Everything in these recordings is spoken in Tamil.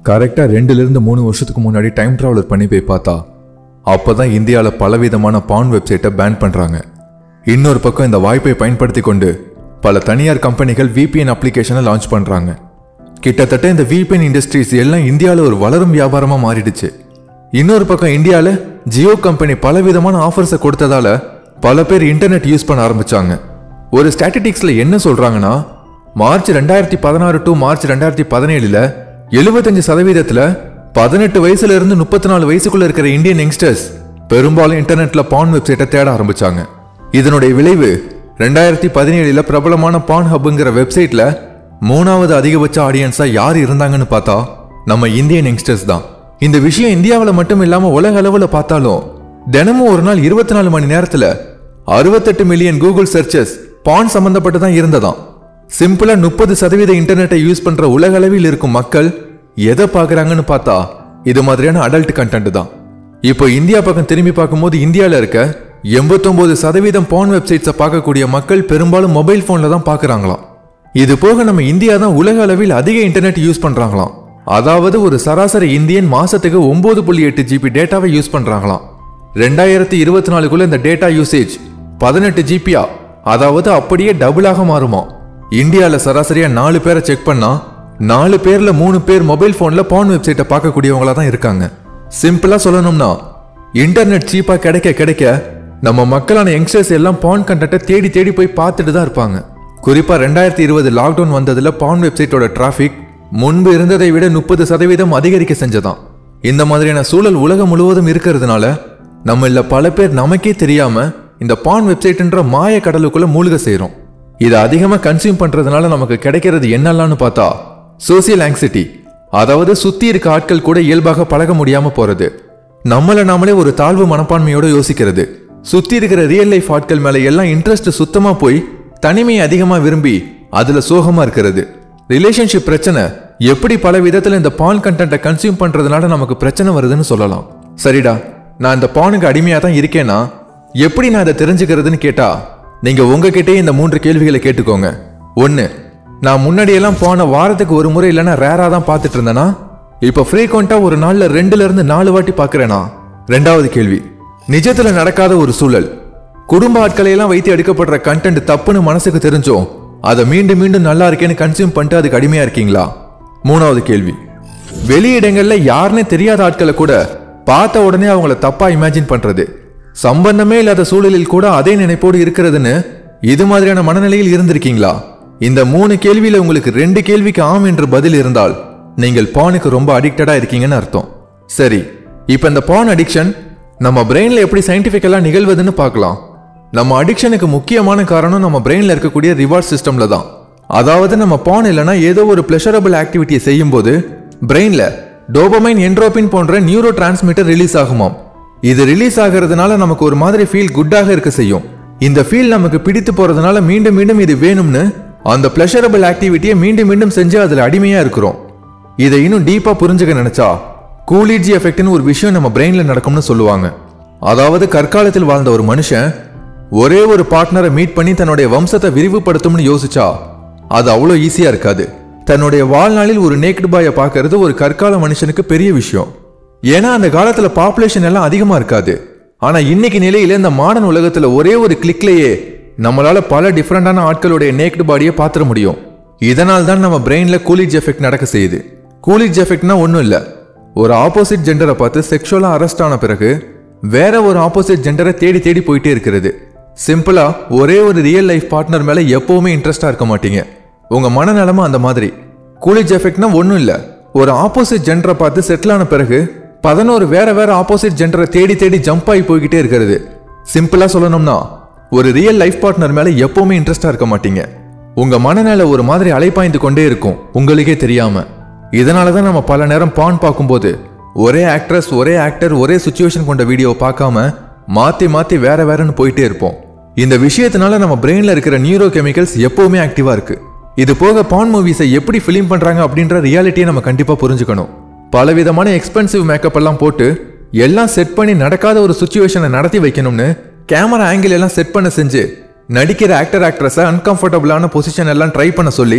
கரெக்டாக ரெண்டுலேருந்து மூணு வருஷத்துக்கு முன்னாடி டைம் ட்ராவலர் பண்ணி போய் பார்த்தா அப்போ தான் இந்தியாவில் பலவிதமான பான் வெப்சைட்டை பேன் பண்ணுறாங்க இன்னொரு பக்கம் இந்த வாய்ப்பை பயன்படுத்தி கொண்டு பல தனியார் கம்பெனிகள் VPN அப்ளிகேஷனை லான்ச் பண்ணுறாங்க கிட்டத்தட்ட இந்த VPN இண்டஸ்ட்ரீஸ் எல்லாம் இந்தியாவில் ஒரு வளரும் வியாபாரமாக மாறிடுச்சு இன்னொரு பக்கம் இந்தியாவில் ஜியோ கம்பெனி பலவிதமான ஆஃபர்ஸை கொடுத்ததால பல பேர் இன்டர்நெட் யூஸ் பண்ண ஆரம்பிச்சாங்க ஒரு ஸ்டாட்டிஸ்டிக்ஸில் என்ன சொல்கிறாங்கன்னா மார்ச் ரெண்டாயிரத்தி பதினாறு டு மார்ச் ரெண்டாயிரத்தி பதினேழுல எழுபத்தஞ்சு சதவீதத்தில் பதினெட்டு வயசுல இருந்து முப்பத்தி நாலு வயசுக்குள்ள இருக்கிற இந்தியன் யங்ஸ்டர்ஸ் பெரும்பாலும் இன்டர்நெட்ல பான் வெப்சைட்டை தேட ஆரம்பிச்சாங்க இதனுடைய விளைவு ரெண்டாயிரத்தி பதினேழுல பிரபலமான பான் ஹப்புங்கிற வெப்சைட்ல மூணாவது அதிகபட்ச ஆடியன்ஸா யார் இருந்தாங்கன்னு பார்த்தா நம்ம இந்தியன் யங்ஸ்டர்ஸ் தான் இந்த விஷயம் இந்தியாவில் மட்டும் இல்லாம உலக அளவுல பார்த்தாலும் தினமும் ஒரு நாள் இருபத்தி நாலு மணி நேரத்துல அறுபத்தெட்டு மில்லியன் கூகுள் சர்ச்சஸ் பான் சம்பந்தப்பட்டு தான் இருந்ததாம் சிம்பிளா முப்பது சதவீத இன்டர்நெட்டை யூஸ் பண்ற உலக அளவில் இருக்கும் மக்கள் எதை பார்க்கறாங்கன்னு பார்த்தா இது மாதிரியான அடல்ட் கண்டென்ட் தான் இப்போ இந்தியா பக்கம் திரும்பி பார்க்கும்போது இந்தியாவில் இருக்க எண்பத்தொன்பது சதவீதம் பான் வெப்சைட்ஸை பார்க்கக்கூடிய மக்கள் பெரும்பாலும் மொபைல் ஃபோனில் தான் பார்க்குறாங்களாம் இது போக நம்ம இந்தியா தான் உலக அளவில் அதிக இன்டர்நெட் யூஸ் பண்றாங்களாம் அதாவது ஒரு சராசரி இந்தியன் மாசத்துக்கு ஒன்பது புள்ளி எட்டு ஜிபி டேட்டாவை யூஸ் பண்றாங்களாம் ரெண்டாயிரத்தி இருபத்தி நாலுக்குள்ள இந்த டேட்டா யூசேஜ் பதினெட்டு ஜிபியா அதாவது அப்படியே டபுளாக மாறுமா இந்தியாவில் சராசரியா நாலு பேரை செக் பண்ணா நாலு பேர்ல மூணு பேர் மொபைல் போன்ல பான் வெப்சைட்டை பார்க்கக்கூடியவங்களா தான் இருக்காங்க சிம்பிளா சொல்லணும்னா இன்டர்நெட் சீப்பா கிடைக்க கிடைக்க நம்ம மக்களான யங்ஸ்டர்ஸ் எல்லாம் பான் கண்டென்ட்டை தேடி தேடி போய் பார்த்துட்டு தான் இருப்பாங்க குறிப்பா ரெண்டாயிரத்தி இருபது லாக்டவுன் வந்ததுல பான் வெப்சைட்டோட டிராஃபிக் முன்பு இருந்ததை விட முப்பது சதவீதம் அதிகரிக்க செஞ்சதாம் இந்த மாதிரியான சூழல் உலகம் முழுவதும் இருக்கிறதுனால நம்ம இல்ல பல பேர் நமக்கே தெரியாம இந்த பான் வெப்சைட்ன்ற மாய கடலுக்குள்ள மூழ்க செய்றோம் இதை அதிகமா கன்சியூம் பண்றதுனால நமக்கு கிடைக்கிறது என்னெல்லாம்னு பார்த்தா சோசியல் ஆங்ஸைட்டி அதாவது சுத்தி இருக்க ஆட்கள் கூட இயல்பாக பழக முடியாம போறது நம்மள நாமளே ஒரு தாழ்வு மனப்பான்மையோட யோசிக்கிறது சுத்தி இருக்கிற ரியல் லைஃப் ஆட்கள் மேல எல்லாம் இன்ட்ரெஸ்ட் சுத்தமா போய் தனிமையை அதிகமா விரும்பி அதுல சோகமா இருக்கிறது ரிலேஷன்ஷிப் பிரச்சனை எப்படி பல விதத்துல இந்த பான் கண்டென்ட்டை கன்சியூம் பண்றதுனால நமக்கு பிரச்சனை வருதுன்னு சொல்லலாம் சரிடா நான் இந்த பானுக்கு அடிமையா தான் இருக்கேனா எப்படி நான் இதை தெரிஞ்சுக்கிறதுன்னு கேட்டா நீங்க உங்ககிட்டயே இந்த மூன்று கேள்விகளை கேட்டுக்கோங்க ஒன்னு நான் முன்னாடியெல்லாம் போன வாரத்துக்கு ஒரு முறை இல்லைன்னா ரேரா தான் பார்த்துட்டு இருந்தேனா இப்போ ஃப்ரீக்வெண்டா ஒரு நாள்ல ரெண்டுல இருந்து நாலு வாட்டி பார்க்கறேனா ரெண்டாவது கேள்வி நிஜத்துல நடக்காத ஒரு சூழல் குடும்ப ஆட்களை எல்லாம் வைத்து எடுக்கப்படுற கண்டென்ட் தப்புன்னு மனசுக்கு தெரிஞ்சோம் அதை மீண்டும் மீண்டும் நல்லா இருக்கேன்னு கன்சியூம் பண்ணிட்டு அதுக்கு அடிமையா இருக்கீங்களா மூணாவது கேள்வி வெளியிடங்கள்ல யாருன்னே தெரியாத ஆட்களை கூட பார்த்த உடனே அவங்கள தப்பா இமேஜின் பண்றது சம்பந்தமே இல்லாத சூழலில் கூட அதே நினைப்போடு இருக்கிறதுன்னு இது மாதிரியான மனநிலையில் இருந்திருக்கீங்களா இந்த மூணு கேள்வியில உங்களுக்கு ரெண்டு கேள்விக்கு ஆம் என்று பதில் இருந்தால் நீங்கள் பானுக்கு ரொம்ப அடிக்டடா இருக்கீங்கன்னு அர்த்தம் சரி இப்போ இந்த பான் அடிக்ஷன் நம்ம பிரெயின்ல எப்படி சயின்டிபிக்கலா நிகழ்வதுன்னு பார்க்கலாம் நம்ம அடிக்ஷனுக்கு முக்கியமான காரணம் நம்ம பிரெயின்ல இருக்கக்கூடிய ரிவார்ட் சிஸ்டம்ல தான் அதாவது நம்ம பான் இல்லைன்னா ஏதோ ஒரு பிளஷரபிள் ஆக்டிவிட்டியை செய்யும்போது பிரெயின்ல டோபமைன் என்ட்ரோபின் போன்ற நியூரோ டிரான்ஸ்மிட்டர் ரிலீஸ் ஆகுமாம் இது ரிலீஸ் ஆகிறதுனால நமக்கு ஒரு மாதிரி ஃபீல் குட்டாக இருக்க செய்யும் இந்த ஃபீல் நமக்கு பிடித்து போறதுனால மீண்டும் மீண்டும் இது வேணும்னு அந்த பிளஷரபிள் ஆக்டிவிட்டியை மீண்டும் மீண்டும் செஞ்சு அதுல அடிமையா இருக்கிறோம் இதை இன்னும் டீப்பா புரிஞ்சுக்க நினைச்சா கூலிஜி எஃபெக்ட்னு ஒரு விஷயம் நம்ம பிரெயின்ல நடக்கும்னு சொல்லுவாங்க அதாவது கற்காலத்தில் வாழ்ந்த ஒரு மனுஷன் ஒரே ஒரு பார்ட்னரை மீட் பண்ணி தன்னுடைய வம்சத்தை விரிவுபடுத்தும்னு யோசிச்சா அது அவ்வளோ ஈஸியா இருக்காது தன்னுடைய வாழ்நாளில் ஒரு நேக்டு பாயை பார்க்கறது ஒரு கற்கால மனுஷனுக்கு பெரிய விஷயம் ஏன்னா அந்த காலத்துல பாப்புலேஷன் எல்லாம் அதிகமா இருக்காது ஆனா இன்னைக்கு நிலையில இந்த மாடர்ன் உலகத்துல ஒரே ஒரு கிளிக்லயே நம்மளால பல டிஃப்ரெண்டான ஆட்களுடைய நேக்டு பாடியை பாத்திர முடியும் இதனால் தான் நம்ம பிரெயின்ல கூலிஜ் எஃபெக்ட் நடக்க செய்யுது கூலிஜ் எஃபெக்ட்னா ஒன்றும் இல்லை ஒரு ஆப்போசிட் ஜெண்டரை பார்த்து செக்ஷுவலாக அரெஸ்ட் ஆன பிறகு வேற ஒரு ஆப்போசிட் ஜெண்டரை தேடி தேடி போயிட்டே இருக்கிறது சிம்பிளா ஒரே ஒரு ரியல் லைஃப் பார்ட்னர் மேல எப்பவுமே இன்ட்ரெஸ்டா இருக்க மாட்டீங்க உங்க மனநலமா அந்த மாதிரி கூலிஜ் எஃபெக்ட்னா ஒன்றும் இல்லை ஒரு ஆப்போசிட் ஜெண்டரை பார்த்து செட்டில் ஆன பிறகு பதினோரு வேற வேற ஆப்போசிட் ஜெண்டரை தேடி தேடி ஜம்ப் ஆகி போய்கிட்டே இருக்கிறது சிம்பிளா சொல்லணும்னா ஒரு ரியல் லைஃப் பார்ட்னர் மேல எப்பவுமே இன்ட்ரெஸ்டா இருக்க மாட்டீங்க உங்க மனநிலை ஒரு மாதிரி அலைப்பாய்ந்து கொண்டே இருக்கும் உங்களுக்கே தெரியாம இதனால தான் நம்ம பல நேரம் பான் பார்க்கும்போது ஒரே ஆக்ட்ரஸ் ஒரே ஆக்டர் ஒரே சுச்சுவேஷன் கொண்ட வீடியோவை பார்க்காம மாத்தி மாத்தி வேற வேறன்னு போயிட்டே இருப்போம் இந்த விஷயத்தினால நம்ம பிரெயின்ல இருக்கிற நியூரோ கெமிக்கல்ஸ் எப்பவுமே ஆக்டிவா இருக்கு இது போக பான் மூவிஸை எப்படி ஃபிலிம் பண்றாங்க அப்படின்ற ரியாலிட்டியை நம்ம கண்டிப்பா புரிஞ்சுக்கணும் பலவிதமான எக்ஸ்பென்சிவ் மேக்கப் எல்லாம் போட்டு எல்லாம் செட் பண்ணி நடக்காத ஒரு சுச்சுவேஷனை நடத்தி வைக்கணும்னு கேமரா ஆங்கிள் எல்லாம் செட் பண்ண செஞ்சு நடிக்கிற ஆக்டர் ஆக்ட்ரஸை அன்கம்ஃபர்டபுளான பொசிஷன் எல்லாம் ட்ரை பண்ண சொல்லி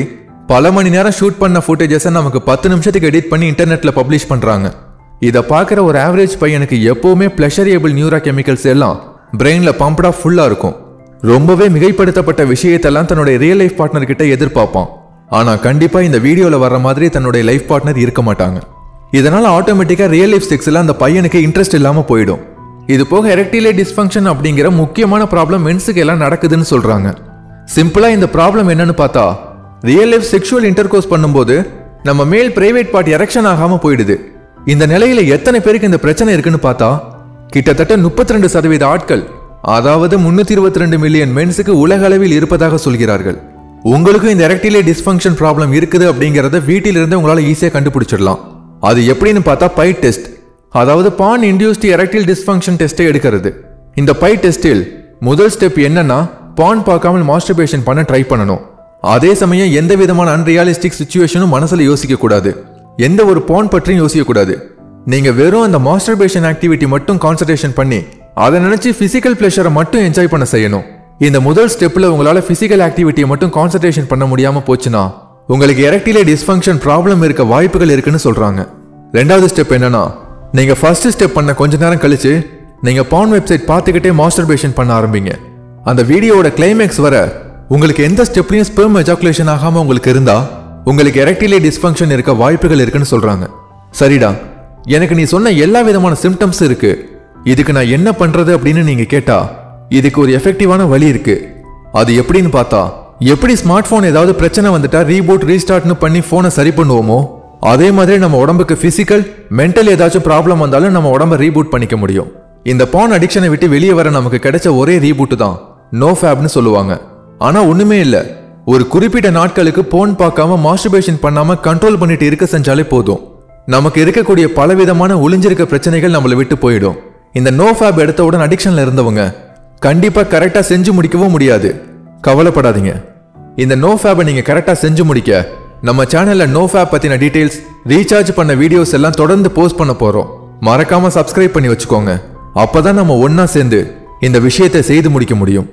பல மணி நேரம் ஷூட் பண்ண ஃபுட்டேஜஸை நமக்கு பத்து நிமிஷத்துக்கு எடிட் பண்ணி இன்டர்நெட்ல பப்ளிஷ் பண்றாங்க இதை பார்க்குற ஒரு ஆவரேஜ் பையனுக்கு எப்பவுமே பிளஷரியபிள் நியூரா கெமிக்கல்ஸ் எல்லாம் பிரெயின்ல பம்ப்டா ஃபுல்லா இருக்கும் ரொம்பவே மிகைப்படுத்தப்பட்ட விஷயத்தெல்லாம் தன்னுடைய ரியல் லைஃப் பார்ட்னர் கிட்ட எதிர்பார்ப்பான் ஆனா கண்டிப்பா இந்த வீடியோல வர்ற மாதிரி தன்னுடைய லைஃப் பார்ட்னர் இருக்க மாட்டாங்க இதனால ஆட்டோமேட்டிக்கா ரியல் லைஃப் செக்ஸ்ல அந்த பையனுக்கு இன்ட்ரெஸ்ட் இல்லாம போயிடும் இது போக எரக்டிலே டிஸ்ஃபங்க்ஷன் அப்படிங்கிற முக்கியமான ப்ராப்ளம் மென்ஸுக்கு எல்லாம் நடக்குதுன்னு சொல்றாங்க சிம்பிளா இந்த ப்ராப்ளம் என்னன்னு பார்த்தா ரியல் லைஃப் செக்ஷுவல் இன்டர்கோர்ஸ் பண்ணும்போது நம்ம மேல் பிரைவேட் பார்ட் எரெக்ஷன் ஆகாம போயிடுது இந்த நிலையில எத்தனை பேருக்கு இந்த பிரச்சனை இருக்குன்னு பார்த்தா கிட்டத்தட்ட 32% ரெண்டு சதவீத ஆட்கள் அதாவது முன்னூத்தி இருபத்தி ரெண்டு மில்லியன் மென்ஸுக்கு உலக அளவில் இருப்பதாக சொல்கிறார்கள் உங்களுக்கும் இந்த எரக்டிலே டிஸ்ஃபங்க்ஷன் ப்ராப்ளம் இருக்குது அப்படிங்கறத வீட்டிலிருந்து உங்களால ஈஸியா கண்டுபிடிச்சிடலாம் அது எப்படின்னு பார்த்தா பை டெஸ்ட் அதாவது பான் இன்டியூஸ்டு எரக்டில் டிஸ்ஃபங்க்ஷன் டெஸ்ட்டை எடுக்கிறது இந்த பை டெஸ்டில் முதல் ஸ்டெப் என்னன்னா பான் பார்க்காமல் மாஸ்டர்பேஷன் பண்ண ட்ரை பண்ணணும் அதே சமயம் எந்த விதமான அன்ரியாலிஸ்டிக் சுச்சுவேஷனும் மனசுல யோசிக்க கூடாது எந்த ஒரு பான் பற்றியும் யோசிக்க கூடாது நீங்க வெறும் அந்த மாஸ்டர்பேஷன் ஆக்டிவிட்டி மட்டும் கான்சன்ட்ரேஷன் பண்ணி அதை நினைச்சு பிசிக்கல் பிளஷரை மட்டும் என்ஜாய் பண்ண செய்யணும் இந்த முதல் ஸ்டெப்ல உங்களால பிசிக்கல் ஆக்டிவிட்டியை மட்டும் கான்சன்ட்ரேஷன் பண்ண முடியாம போச்சுன்னா உங்களுக்கு எரக்டிலே டிஸ்ஃபங்க்ஷன் ப்ராப்ளம் இருக்க வாய்ப்புகள் இருக்குன்னு சொல்றாங்க ரெண்டாவது ஸ்டெப் என்னன்னா நீங்க ஃபர்ஸ்ட் ஸ்டெப் பண்ண கொஞ்ச நேரம் கழிச்சு நீங்க பான் வெப்சைட் பார்த்துக்கிட்டே மாஸ்டர்பேஷன் பண்ண ஆரம்பிங்க அந்த வீடியோவோட கிளைமேக்ஸ் வர உங்களுக்கு எந்த ஸ்டெப்லையும் ஸ்பெர்ம் எஜாகுலேஷன் ஆகாம உங்களுக்கு இருந்தா உங்களுக்கு எரக்டிலே டிஸ்ஃபங்க்ஷன் இருக்க வாய்ப்புகள் இருக்குன்னு சொல்றாங்க சரிடா எனக்கு நீ சொன்ன எல்லா விதமான சிம்டம்ஸ் இருக்கு இதுக்கு நான் என்ன பண்றது அப்படின்னு நீங்க கேட்டா இதுக்கு ஒரு எஃபெக்டிவான வழி இருக்கு அது எப்படின்னு பார்த்தா எப்படி ஸ்மார்ட் போன் ஏதாவது பிரச்சனை வந்துட்டா ரீபூட் ரீஸ்டார்ட்னு பண்ணி போனை சரி பண்ணுவோமோ அதே மாதிரி நம்ம உடம்புக்கு பிசிக்கல் மென்டல் ஏதாச்சும் ப்ராப்ளம் வந்தாலும் நம்ம உடம்ப ரீபூட் பண்ணிக்க முடியும் இந்த பான் அடிக்ஷனை விட்டு வெளியே வர நமக்கு கிடைச்ச ஒரே ரீபூட் தான் நோ ஃபேப்னு சொல்லுவாங்க ஆனா ஒண்ணுமே இல்ல ஒரு குறிப்பிட்ட நாட்களுக்கு போன் பார்க்காம மாஸ்டர்பேஷன் பண்ணாம கண்ட்ரோல் பண்ணிட்டு இருக்க செஞ்சாலே போதும் நமக்கு இருக்கக்கூடிய பலவிதமான ஒளிஞ்சிருக்க பிரச்சனைகள் நம்மளை விட்டு போயிடும் இந்த நோ ஃபேப் எடுத்தவுடன் அடிக்ஷன்ல இருந்தவங்க கண்டிப்பா கரெக்டா செஞ்சு முடிக்கவும் முடியாது கவலைப்படாதீங்க இந்த நோ ஃபேபை நீங்க கரெக்டா செஞ்சு முடிக்க நம்ம சேனல்ல நோ ஃபேப் பத்தின டீடைல்ஸ் ரீசார்ஜ் பண்ண வீடியோஸ் எல்லாம் தொடர்ந்து போஸ்ட் பண்ண போறோம் மறக்காம சப்ஸ்கிரைப் பண்ணி வச்சுக்கோங்க அப்பதான் நம்ம ஒண்ணா சேர்ந்து இந்த விஷயத்தை செய்து முடிக்க முடியும்